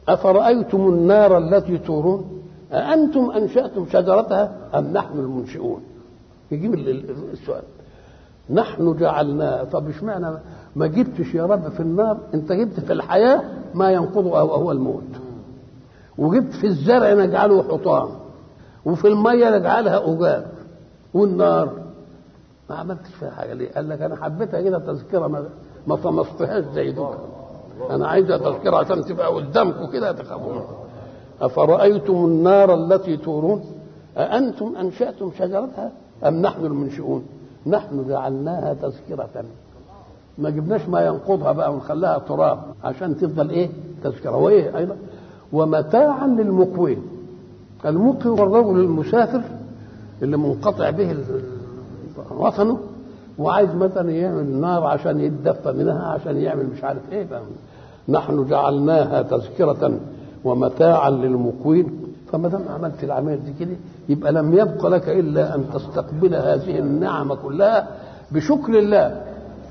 أفرأيتم النار التي تورون أأنتم أنشأتم شجرتها أم نحن المنشئون يجيب السؤال نحن جعلناها طب اشمعنى ما جبتش يا رب في النار انت جبت في الحياة ما ينقضه أو هو الموت وجبت في الزرع نجعله حطام وفي المية نجعلها أجاب والنار ما عملتش فيها حاجة ليه قال لك أنا حبيتها كده تذكرة ما, ما طمستهاش زي دول أنا عايزها تذكرة عشان تبقى قدامكم كده تخافون أفرأيتم النار التي تورون أأنتم أنشأتم شجرتها أم نحن المنشئون نحن جعلناها تذكرة ما جبناش ما ينقضها بقى ونخليها تراب عشان تفضل ايه تذكرة وايه ايضا ومتاعا للمقوين المقوي هو الرجل المسافر اللي منقطع به وطنه وعايز مثلا يعمل نار عشان يتدفى منها عشان يعمل مش عارف ايه بقى نحن جعلناها تذكرة ومتاعا للمقوين فما دام عملت العمليه دي كده يبقى لم يبق لك الا ان تستقبل هذه النعم كلها بشكر الله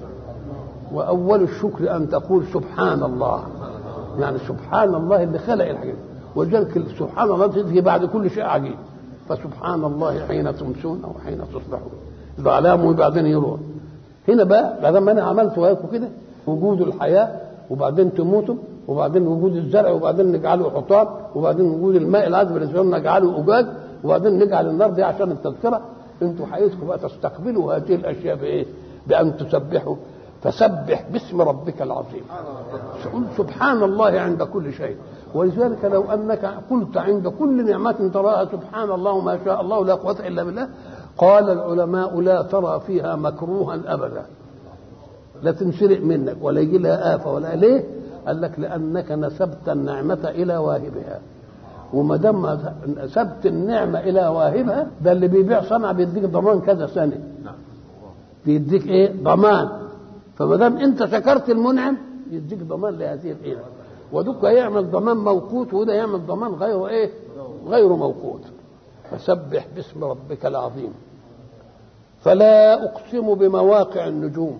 واول الشكر ان تقول سبحان الله يعني سبحان الله اللي خلق الحاجات ولذلك سبحان الله تيجي بعد كل شيء عجيب فسبحان الله حين تمسون او حين تصبحون العلام وبعدين يروح هنا بقى بعد ما انا عملت وياكم كده وجود الحياه وبعدين تموتوا وبعدين وجود الزرع وبعدين نجعله حطام وبعدين وجود الماء العذب بالنسبه لنا نجعله اجاج وبعدين نجعل النار دي عشان التذكره انتوا حقيقتكم بقى تستقبلوا هذه الاشياء بايه؟ بان تسبحوا فسبح باسم ربك العظيم قل سبحان الله عند كل شيء ولذلك لو انك قلت عند كل نعمه تراها سبحان الله ما شاء الله لا قوه الا بالله قال العلماء لا ترى فيها مكروها ابدا لا تنسرق منك ولا يجي لها آفة ولا ليه؟ قال لك لأنك نسبت النعمة إلى واهبها وما دام نسبت النعمة إلى واهبها ده اللي بيبيع صنع بيديك ضمان كذا سنة بيديك إيه؟ ضمان فما دام أنت شكرت المنعم يديك ضمان لهذه القيمة ودك يعمل ضمان موقوت وده يعمل ضمان غير إيه؟ غير موقوت فسبح باسم ربك العظيم فلا أقسم بمواقع النجوم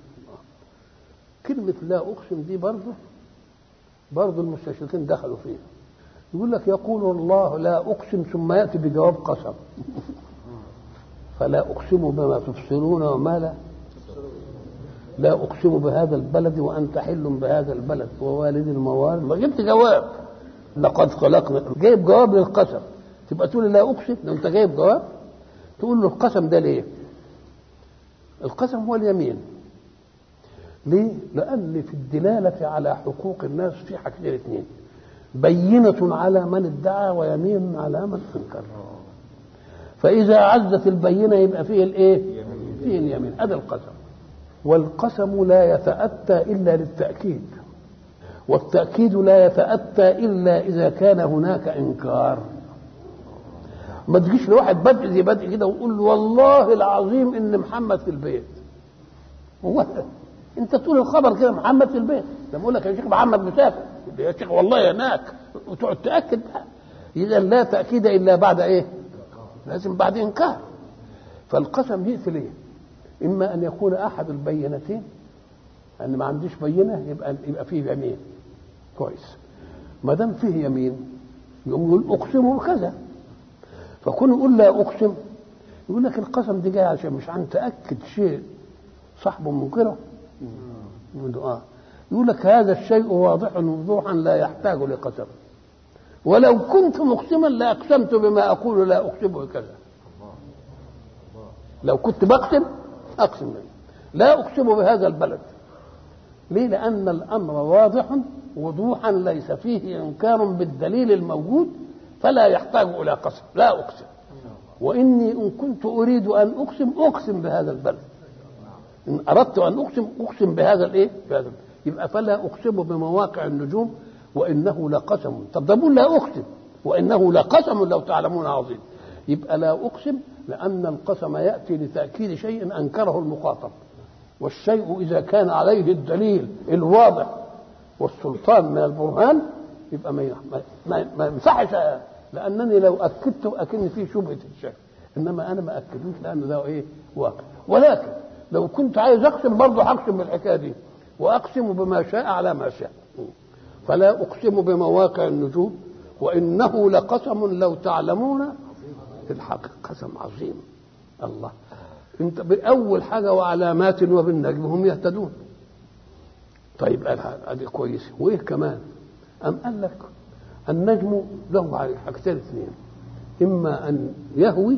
كلمة لا أقسم دي برضه برضه المستشرقين دخلوا فيها يقول لك يقول الله لا أقسم ثم يأتي بجواب قسم فلا أقسم بما تبصرون وما لا لا أقسم بهذا البلد وأنت حل بهذا البلد ووالد الموالد ما جبت جواب لقد خلقنا جايب جواب للقسم تبقى تقول لا أقسم لو أنت جايب جواب تقول له القسم ده ليه؟ القسم هو اليمين ليه؟ لأن في الدلالة على حقوق الناس في حاجتين اثنين بينة على من ادعى ويمين على من أنكر فإذا عزت البينة يبقى فيه الإيه؟ فيه اليمين هذا القسم والقسم لا يتأتى إلا للتأكيد والتأكيد لا يتأتى إلا إذا كان هناك إنكار ما تجيش لواحد بدء زي بدء كده ويقول له والله العظيم إن محمد في البيت هو انت تقول الخبر كده محمد في البيت لما اقول لك يا شيخ محمد مسافر يا شيخ والله هناك وتقعد تاكد بقى اذا لا تاكيد الا بعد ايه؟ لازم بعد انكار فالقسم يقفل ايه؟ اما ان يكون احد البينتين ان ما عنديش بينه يبقى يبقى فيه يمين كويس ما دام فيه يمين يقوم يقول اقسم كذا فكون يقول لا اقسم يقول لك القسم دي جاي عشان مش عن تاكد شيء صاحبه منكره يقول اه يقول لك هذا الشيء واضح وضوحا لا يحتاج لقسم ولو كنت مقسما لاقسمت بما اقول لا اقسم كذا لو كنت بقسم اقسم منه. لا اقسم بهذا البلد ليه لان الامر واضح وضوحا ليس فيه انكار بالدليل الموجود فلا يحتاج الى قسم لا اقسم واني ان كنت اريد ان اقسم اقسم بهذا البلد ان اردت ان اقسم اقسم بهذا الايه بهذا يبقى فلا اقسم بمواقع النجوم وانه لقسم طب ده بقول لا اقسم وانه لقسم لو تعلمون عظيم يبقى لا اقسم لان القسم ياتي لتاكيد شيء انكره المخاطب والشيء اذا كان عليه الدليل الواضح والسلطان من البرهان يبقى ما ما, ما ينفعش لانني لو اكدت اكن فيه شبهه الشك انما انا ما اكدوش لان ده ايه واقع ولكن لو كنت عايز اقسم برضه هقسم بالحكايه دي واقسم بما شاء على ما شاء فلا اقسم بمواقع النجوم وانه لقسم لو تعلمون في الحق قسم عظيم الله انت باول حاجه وعلامات وبالنجم هم يهتدون طيب ادي كويس وايه كمان ام قال لك النجم له حاجتين اثنين اما ان يهوي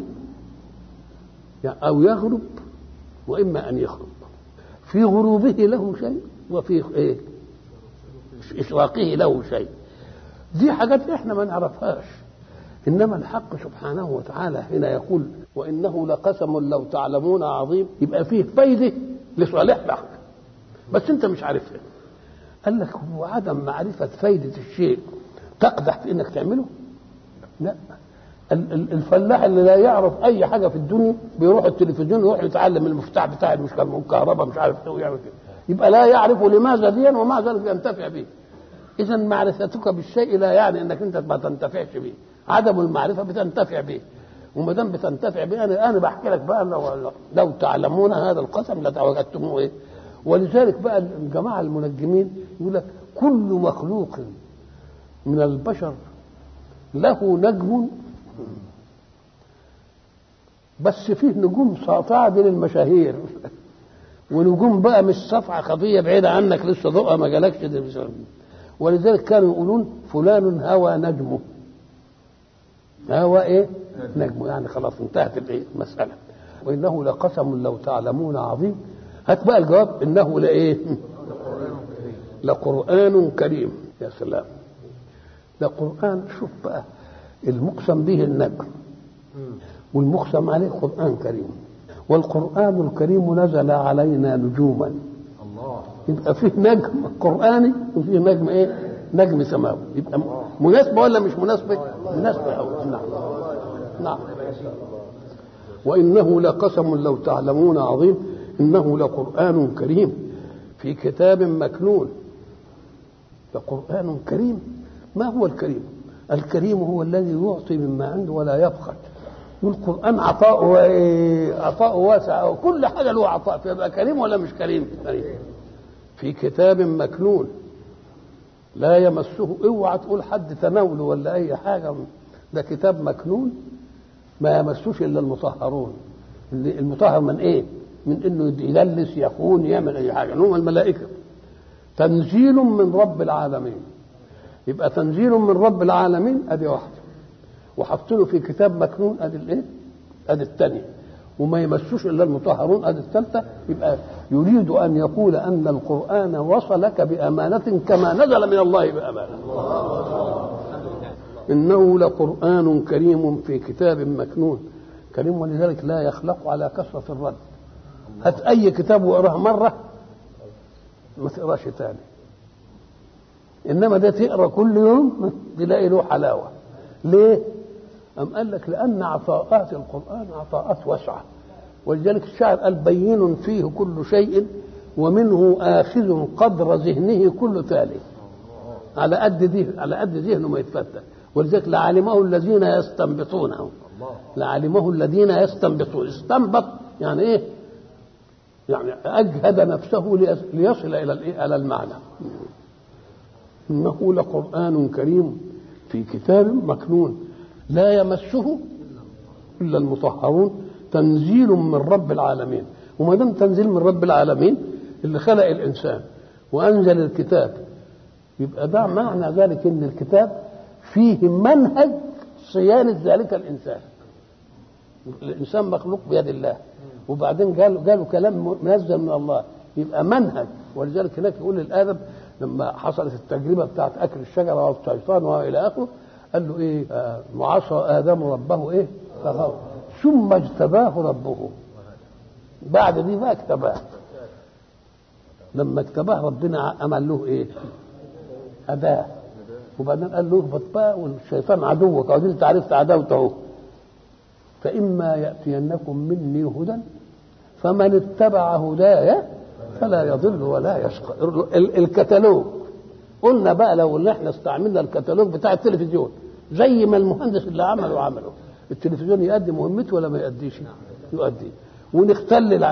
او يغرب واما ان يخرب في غروبه له شيء وفي ايه اشراقه له شيء دي حاجات احنا ما نعرفهاش انما الحق سبحانه وتعالى هنا يقول وانه لقسم لو تعلمون عظيم يبقى فيه فايده لصالحنا بس انت مش عارفها قال لك هو عدم معرفه فايده الشيء تقدح في انك تعمله لا الفلاح اللي لا يعرف اي حاجه في الدنيا بيروح التلفزيون يروح يتعلم المفتاح بتاع المشكله كهرباء مش عارف ايه ويعمل كده يبقى لا يعرف لماذا ديا ومع ذلك ينتفع به اذا معرفتك بالشيء لا يعني انك انت ما تنتفعش به عدم المعرفه بتنتفع به وما دام بتنتفع به انا انا بحكي لك بقى لو, لو تعلمون هذا القسم لتوجدتموه ايه ولذلك بقى الجماعه المنجمين يقول لك كل مخلوق من البشر له نجم بس فيه نجوم ساطعه بين المشاهير ونجوم بقى مش سطعه خفيه بعيده عنك لسه ضوءها ما جالكش ولذلك كانوا يقولون فلان هوى نجمه هوى ايه نجمه يعني خلاص انتهت الايه المساله وانه لقسم لو تعلمون عظيم هات بقى الجواب انه لايه لقران كريم يا سلام لقران شوف بقى المقسم به النجم والمقسم عليه قران كريم والقران الكريم نزل علينا نجوما الله يبقى فيه نجم قراني وفيه نجم ايه نجم سماوي يبقى مناسبه ولا مش مناسبه مناسبه أوي. نعم نعم وانه لقسم لو تعلمون عظيم انه لقران كريم في كتاب مكنون لقران كريم ما هو الكريم الكريم هو الذي يعطي مما عنده ولا يبخل والقرآن عطاؤه عطاؤه واسع وكل حاجة له عطاء فيبقى كريم ولا مش كريم؟ كريم في كتاب مكنون لا يمسه اوعى تقول حد تناوله ولا اي حاجه ده كتاب مكنون ما يمسوش الا المطهرون المطهر من ايه؟ من انه يدلس يخون يعمل اي حاجه هم الملائكه تنزيل من رب العالمين يبقى تنزيل من رب العالمين ادي واحده وحاطينه في كتاب مكنون ادي الايه؟ ادي الثانيه وما يمسوش الا المطهرون ادي الثالثه يبقى يريد ان يقول ان القران وصلك بامانه كما نزل من الله بامانه انه لقران كريم في كتاب مكنون كريم ولذلك لا يخلق على كثره الرد هات اي كتاب واقراه مره ما تقراش تاني انما ده تقرا كل يوم تلاقي له حلاوه ليه أم قال لك لأن عطاءات القرآن عطاءات واسعة ولذلك الشاعر قال بين فيه كل شيء ومنه آخذ قدر ذهنه كل تالي على قد ذهن على قد ذهنه ما يتفتح ولذلك لعلمه الذين يستنبطونه لعلمه الذين يستنبطون استنبط يعني ايه؟ يعني اجهد نفسه ليصل الى الايه؟ الى المعنى انه لقران كريم في كتاب مكنون لا يمسه الا المطهرون تنزيل من رب العالمين وما دام تنزيل من رب العالمين اللي خلق الانسان وانزل الكتاب يبقى ده معنى ذلك ان الكتاب فيه منهج صيانه ذلك الانسان الانسان مخلوق بيد الله وبعدين قالوا قالوا كلام منزل من الله يبقى منهج ولذلك هناك يقول للادم لما حصلت التجربه بتاعت اكل الشجره والشيطان والى اخره قال له ايه آه وعصى ادم ربه ايه فغوى ثم اجتباه ربه بعد دي بقى اجتباه لما اجتباه ربنا عمل له ايه هداه وبعدين قال له اهبط بقى والشيطان عدوك ادي انت عرفت عداوته اهو فاما ياتينكم مني هدى فمن اتبع هداي فلا يضل ولا يشقى الكتالوج قلنا بقى لو ان احنا استعملنا الكتالوج بتاع التلفزيون زي ما المهندس اللي عمله عمله التلفزيون يؤدي مهمته ولا ما يؤديش يؤدي ونختل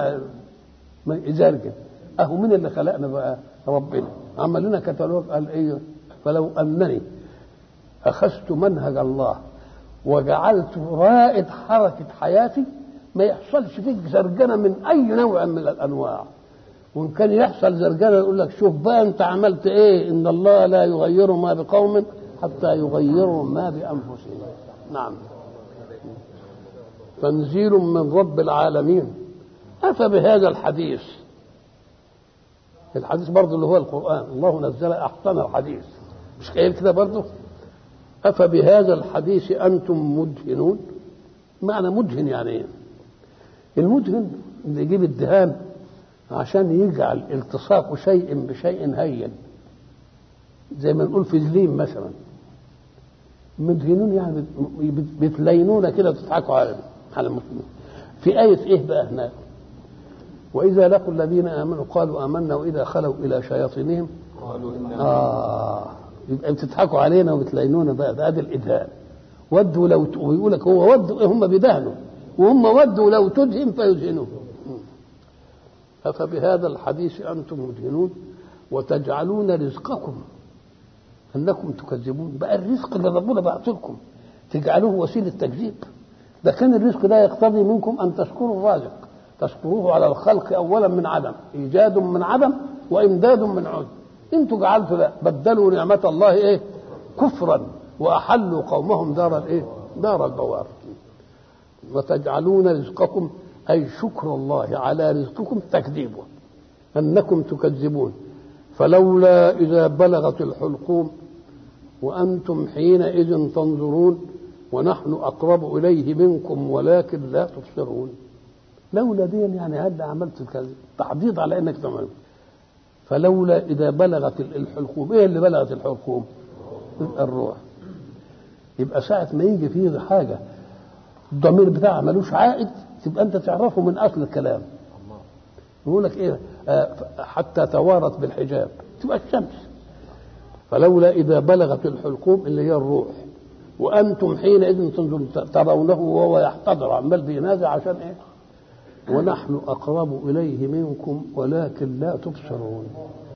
ما يزرجن اهو مين اللي خلقنا بقى ربنا عمل لنا كتالوج قال ايه فلو انني اخذت منهج الله وجعلت رائد حركه حياتي ما يحصلش فيك زرجنه من اي نوع من الانواع وان كان يحصل زرجنه يقول لك شوف بقى انت عملت ايه ان الله لا يغير ما بقوم حتى يغيروا ما بانفسهم نعم تنزيل من رب العالمين افبهذا الحديث الحديث برضه اللي هو القران الله نزل احسن الحديث مش قايل كده برضه افبهذا الحديث انتم مدهنون معنى مدهن يعني ايه المدهن اللي يجيب الدهان عشان يجعل التصاق شيء بشيء هين زي ما نقول في زليم مثلا مدهنون يعني بتلينون كده تضحكوا على على المسلمين في آية إيه بقى هناك وإذا لقوا الذين آمنوا قالوا آمنا وإذا خلوا إلى شياطينهم قالوا إنا آه يبقى بتضحكوا علينا وبتلينونا بقى ده ادي الادهان ودوا لو ت... ويقول لك هو ودوا هم بيدهنوا وهم ودوا لو تدهن فيدهنون أفبهذا الحديث أنتم مدهنون وتجعلون رزقكم أنكم تكذبون بقى الرزق اللي ربنا بعث لكم تجعلوه وسيلة تكذيب ده كان الرزق ده يقتضي منكم أن تشكروا الرازق تشكروه على الخلق أولا من عدم إيجاد من عدم وإمداد من عدم انتوا جعلتوا لا بدلوا نعمة الله ايه كفرا وأحلوا قومهم دار الايه دار البوار وتجعلون رزقكم أي شكر الله على رزقكم تكذيبه أنكم تكذبون فلولا إذا بلغت الحلقوم وأنتم حينئذ تنظرون ونحن أقرب إليه منكم ولكن لا تبصرون لولا دي يعني هل عملت الكذب تحضيض على انك تعمل فلولا اذا بلغت الحلقوم ايه اللي بلغت الحلقوم الروح يبقى ساعة ما يجي فيه حاجة الضمير بتاعها ملوش عائد تبقى انت تعرفه من اصل الكلام يقول لك ايه آه حتى توارت بالحجاب تبقى الشمس فلولا اذا بلغت الحلقوم اللي هي الروح وانتم حينئذ تنظرون ترونه وهو يحتضر عمال بينازع عشان ايه ونحن اقرب اليه منكم ولكن لا تبصرون